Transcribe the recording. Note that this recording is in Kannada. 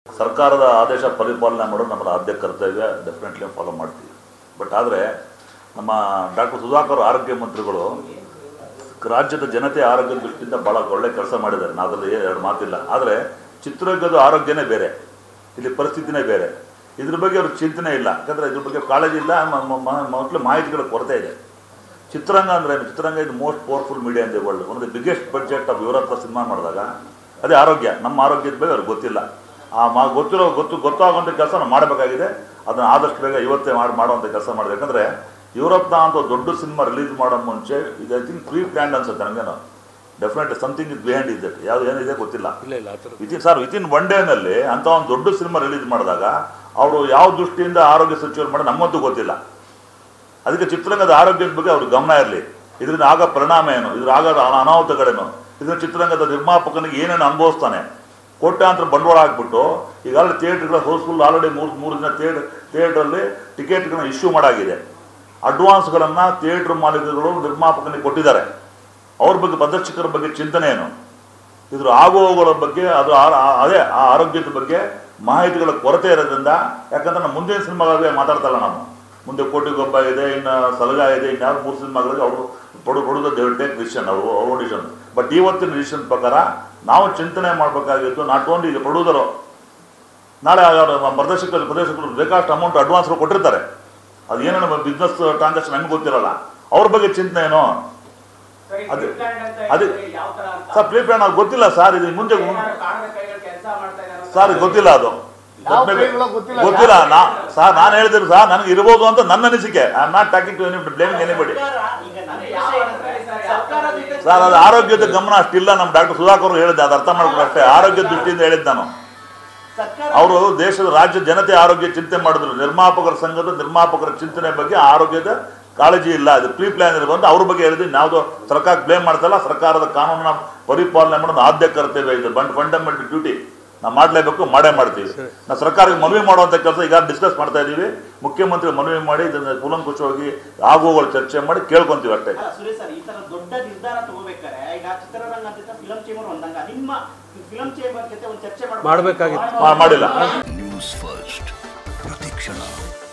ಸರ್ಕಾರದ ಆದೇಶ ಪರಿಪಾಲನೆ ಮಾಡೋದು ನಮ್ಮ ಆದ್ಯ ಕರ್ತವ್ಯ ಡೆಫಿನೆಟ್ಲಿ ಫಾಲೋ ಮಾಡ್ತೀವಿ ಬಟ್ ಆದರೆ ನಮ್ಮ ಡಾಕ್ಟರ್ ಸುಧಾಕರ್ ಆರೋಗ್ಯ ಮಂತ್ರಿಗಳು ರಾಜ್ಯದ ಜನತೆ ಆರೋಗ್ಯದ ದೃಷ್ಟಿಯಿಂದ ಭಾಳ ಒಳ್ಳೆ ಕೆಲಸ ಮಾಡಿದ್ದಾರೆ ನಾವು ಅದರಲ್ಲಿ ಎರಡು ಮಾತಿಲ್ಲ ಆದರೆ ಚಿತ್ರದುರ್ಗದ ಆರೋಗ್ಯನೇ ಬೇರೆ ಇಲ್ಲಿ ಪರಿಸ್ಥಿತಿನೇ ಬೇರೆ ಇದ್ರ ಬಗ್ಗೆ ಅವ್ರ ಚಿಂತನೆ ಇಲ್ಲ ಯಾಕಂದರೆ ಇದ್ರ ಬಗ್ಗೆ ಕಾಳಜಿ ಇಲ್ಲ ಮೊದಲು ಮಾಹಿತಿಗಳ ಕೊರತೆ ಇದೆ ಚಿತ್ರರಂಗ ಅಂದರೆ ಚಿತ್ರರಂಗ ಇದು most powerful media in the world one of the biggest budget of Yuvarathna cinema ಮಾಡಿದಾಗ ಅದೇ ಆರೋಗ್ಯ ನಮ್ಮ ಆರೋಗ್ಯದ ಬಗ್ಗೆ ಅವ್ರಿಗೆ ಗೊತ್ತಿಲ್ಲ ಆ ಮಾ ಗೊತ್ತಿರೋ ಗೊತ್ತು ಗೊತ್ತಾಗುವಂಥ ಕೆಲಸ ನಾವು ಮಾಡಬೇಕಾಗಿದೆ ಅದನ್ನು ಆದಷ್ಟು ಬೇಗ ಇವತ್ತೇ ಮಾಡಿ ಮಾಡುವಂಥ ಕೆಲಸ ಮಾಡಿದೆ ಯಾಕಂದರೆ ಯುವರತ್ನ ಅಂತ ದೊಡ್ಡ ಸಿನಿಮಾ ರಿಲೀಸ್ ಮಾಡೋ ಮುಂಚೆ ಇದು ಐ ಥಿಂಕ್ ಪ್ರೀ ಪ್ಲ್ಯಾಂಡ್ ಅನ್ಸುತ್ತೆ ನನಗೇನು ಡೆಫಿನೆಟ್ ಸಮಥಿಂಗ್ ಇಸ್ ಬಿಹೈಂಡ್ ಇದೆ ಯಾವ್ದು ಏನಿದೆ ಗೊತ್ತಿಲ್ಲ ಇಲ್ಲ ಇಲ್ಲ ಆ ಥರ ವಿತಿನ್ ಸರ್ ವಿತಿನ್ ಒನ್ ಡೇನಲ್ಲಿ ಅಂತ ಒಂದು ದೊಡ್ಡ ಸಿನಿಮಾ ರಿಲೀಸ್ ಮಾಡಿದಾಗ ಅವರು ಯಾವ ದೃಷ್ಟಿಯಿಂದ ಆರೋಗ್ಯ ಸಚಿವರು ಮಾಡಿ ನಮ್ಮಂತೂ ಗೊತ್ತಿಲ್ಲ ಅದಕ್ಕೆ ಚಿತ್ರರಂಗದ ಆರೋಗ್ಯದ ಬಗ್ಗೆ ಅವ್ರಿಗೆ ಗಮನ ಇರಲಿ ಇದರಿಂದ ಆಗ ಪರಿಣಾಮ ಏನು ಇದ್ರ ಆಗದ ಅನ- ಅನಾಹುತಗಳೇನು ಇದರ ಚಿತ್ರರಂಗದ ನಿರ್ಮಾಪಕನಿಗೆ ಏನೇನು ಅನುಭವಿಸ್ತಾನೆ ಕೋಟ್ಯಾಂತರ ಬಂಡವಾಳ ಹಾಕ್ಬಿಟ್ಟು ಈಗಾಗಲೇ ಥಿಯೇಟ್ರ್ಗಳ ಹೌಸ್ಫುಲ್ ಆಲ್ರೆಡಿ ಮೂರು ಮೂರು ದಿನ ಥಿಯೇಟರ್ ಥಿಯೇಟ್ರಲ್ಲಿ ಟಿಕೆಟ್ಗಳನ್ನ ಇಶ್ಯೂ ಮಾಡಾಗಿದೆ ಅಡ್ವಾನ್ಸ್ಗಳನ್ನು ಥಿಯೇಟ್ರ್ ಮಾಲೀಕರುಗಳು ನಿರ್ಮಾಪಕನಿಗೆ ಕೊಟ್ಟಿದ್ದಾರೆ ಅವ್ರ ಬಗ್ಗೆ ಪ್ರದರ್ಶಕರ ಬಗ್ಗೆ ಚಿಂತನೆ ಏನು ಇದ್ರ ಆಗುವವುಗಳ ಬಗ್ಗೆ ಅದು ಆ- ಆ- ಅದೇ ಆ ಆರೋಗ್ಯದ ಬಗ್ಗೆ ಮಾಹಿತಿಗಳ ಕೊರತೆ ಇರೋದ್ರಿಂದ ಯಾಕಂದ್ರೆ ನಮ್ಮ ಮುಂದಿನ ಸಿನಿಮಾಗಳಿಗೆ ಮಾತಾಡ್ತಲ್ಲ ನಾವು ಮುಂದೆ ಕೋಟಿಗೊಬ್ಬ ಇದೆ ಇನ್ನು ಸಲಗ ಇದೆ ಇನ್ಯಾವ ಮೂರು ಸಿನಿಮಾಗಳಿಗೆ ಅವರು ಪಡು ಪಡುದ ದೇವ್ ಟೇಕ್ ಡಿಸಿಷನ್ ಅವರು ಅವ್ರ ಡಿಸಿಷನ್ ಬಟ್ ಇವತ್ತಿನ ಡಿಸಿಷನ್ ಪ್ರಕಾರ ನಾವು ಚಿಂತನೆ ಮಾಡಬೇಕಾಗಿತ್ತು ನಾಟ್ ಓನ್ಲಿ ಈಗ ಪ್ರೊಡ್ಯೂಸರು ನಾಳೆ ಅವರು ಪ್ರದರ್ಶಕರು ಪ್ರದರ್ಶಕರು ಬೇಕಾಷ್ಟು ಅಮೌಂಟ್ ಅಡ್ವಾನ್ಸ್ ಕೊಟ್ಟಿರ್ತಾರೆ ಅದು ಏನೋ ನಮ್ಮ ಬಿಸ್ನೆಸ್ ಟ್ರಾನ್ಸಾಕ್ಷನ್ ನಮ್ಗೆ ಗೊತ್ತಿರಲ್ಲ ಅವ್ರ ಬಗ್ಗೆ ಚಿಂತನೆ ಏನೋ ಅದು ಅದು ಸರ್ ಪ್ಲೇ ಪ್ಲಾನ್ ಅದು ಗೊತ್ತಿಲ್ಲ ಸರ್ ಇದು ಮುಂದೆ ಸರ್ ಇದು ಗೊತ್ತಿಲ್ಲ ಅದು ಯಾವ ಪ್ಲೇಗಳು ಗೊತ್ತಿಲ್ಲ ಗೊತ್ತಿಲ್ಲ ನಾ ಸರ್ ನಾನು ಹೇಳಿದ್ರು ಸರ್ ನನಗೆ ಇರ್ಬೋದು ಅಂತ ನನ್ನ ಅನಿಸಿಕೆ I am not talking to any blaming anybody sir ಅದು ಆರೋಗ್ಯದ ಗಮನ ಅಷ್ಟಿಲ್ಲ ನಮ್ಮ ಡಾಕ್ಟರ್ ಸುಧಾಕರ್ ಹೇಳಿದ್ದೆ ಅದು ಅರ್ಥ ಮಾಡ್ಕೊಂಡು ಅಷ್ಟೇ ಆರೋಗ್ಯದ ದೃಷ್ಟಿಯಿಂದ ಹೇಳಿದ್ದು ನಾನು ಅವರು ದೇಶದ ರಾಜ್ಯ ಜನತೆ ಆರೋಗ್ಯ ಚಿಂತೆ ಮಾಡಿದ್ರು ನಿರ್ಮಾಪಕರ ಸಂಘದ ನಿರ್ಮಾಪಕರ ಚಿಂತನೆ ಬಗ್ಗೆ ಆರೋಗ್ಯದ ಕಾಳಜಿ ಇಲ್ಲ ಅದು ಪ್ರೀ ಪ್ಲಾನ್ ಇರ್ಬಂದು ಅವ್ರ ಬಗ್ಗೆ ಹೇಳಿದ್ವಿ ನಾವು ಸರ್ಕಾರ ಬ್ಲೇಮ್ ಮಾಡ್ತಲ್ಲ ಸರ್ಕಾರದ ಕಾನೂನನ್ನ ಪರಿಪಾಲನೆ ಮಾಡೋದು ಆದ್ಯ ಕರ್ತವ್ಯ ಇದು ಬಂಡ್ ಫಂಡಮೆಂಟಲ್ ಡ್ಯೂಟಿ ನಾವು ಮಾಡಲೇಬೇಕು ಮಾಡೇ ಮಾಡ್ತೀವಿ ನಾವು ಸರ್ಕಾರಕ್ಕೆ ಮನವಿ ಮಾಡುವಂಥ ಕೆಲಸ ಈಗ ಡಿಸ್ಕಸ್ ಮಾಡ್ತಾ ಇದ್ದೀವಿ ಮುಖ್ಯಮಂತ್ರಿ ಮನವಿ ಮಾಡಿ ಇದನ್ನ ಕೂಲಂಕುಷವಾಗಿ ಆಗುವಗಳು ಚರ್ಚೆ ಮಾಡಿ ಕೇಳ್ಕೊಂತೀವಿ ಅಷ್ಟೇ ಅಲ್ಲ ಸುರೇಶ್ ಸರ್ ಈ ತರ ದೊಡ್ಡ ನಿರ್ಧಾರ ತಗೋಬೇಕಾರೆ ಈಗ ಚಿತ್ರರಂಗ ಅಂತ ಫಿಲಂ ಚೇಂಬರ್ ಒಂದಂಗ ನಿಮ್ಮ ಫಿಲಂ ಚೇಂಬರ್ ಜೊತೆ ಒಂದು ಚರ್ಚೆ ಮಾಡ್ಬೇಕು. ಮಾಡ್ಬೇಕಾಗಿತ್ತು. ಮಾ- ಮಾಡಿಲ್ಲ ನ್ಯೂಸ್ ಫಸ್ಟ್ ಪ್ರತಿಕ್ಷಣ